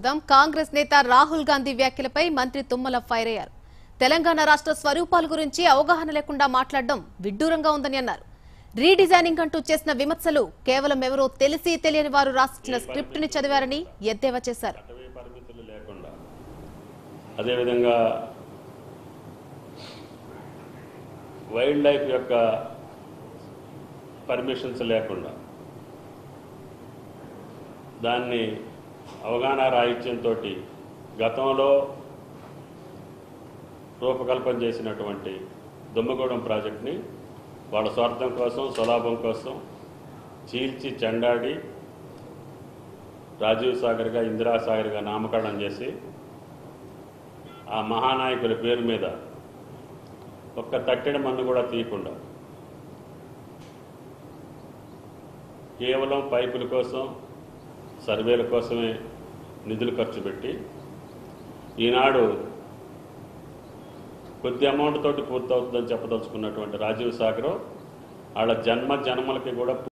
చూద్దాం కాంగ్రెస్ నేత రాహుల్ గాంధీ వ్యాఖ్యలపై మంత్రి తుమ్మల ఫైర్ అయ్యారు తెలంగాణ రాష్ట్ర స్వరూపాల గురించి అవగాహన లేకుండా మాట్లాడడం విడ్డూరంగా ఉందని అన్నారు రీడిజైనింగ్ అంటూ చేసిన విమర్శలు కేవలం ఎవరో తెలిసి తెలియని వారు రాసిన స్క్రిప్ట్ ని చదివారని ఎద్దేవా చేశారు అటవీ పరిమితులు లేకుండా అదేవిధంగా వైల్డ్ లైఫ్ యొక్క పర్మిషన్స్ లేకుండా దాన్ని అవగాహన రాహిత్యంతో గతంలో రూపకల్పన చేసినటువంటి దుమ్మగూడెం ప్రాజెక్ట్ని వాళ్ళ స్వార్థం కోసం స్వలాభం కోసం చీల్చి చెండాడి రాజీవ్ సాగర్గా ఇందిరా సాగర్గా నామకరణం చేసి ఆ మహానాయకుల పేరు మీద ఒక్క తట్టెడ మన్ను కూడా తీయకుండా కేవలం పైపుల కోసం సర్వేల కోసమే నిధులు ఖర్చు పెట్టి ఈనాడు కొద్ది అమౌంట్ తోటి పూర్తవుతుందని చెప్పదలుచుకున్నటువంటి రాజీవ్ సాగర్ వాళ్ళ జన్మ జన్మలకి కూడా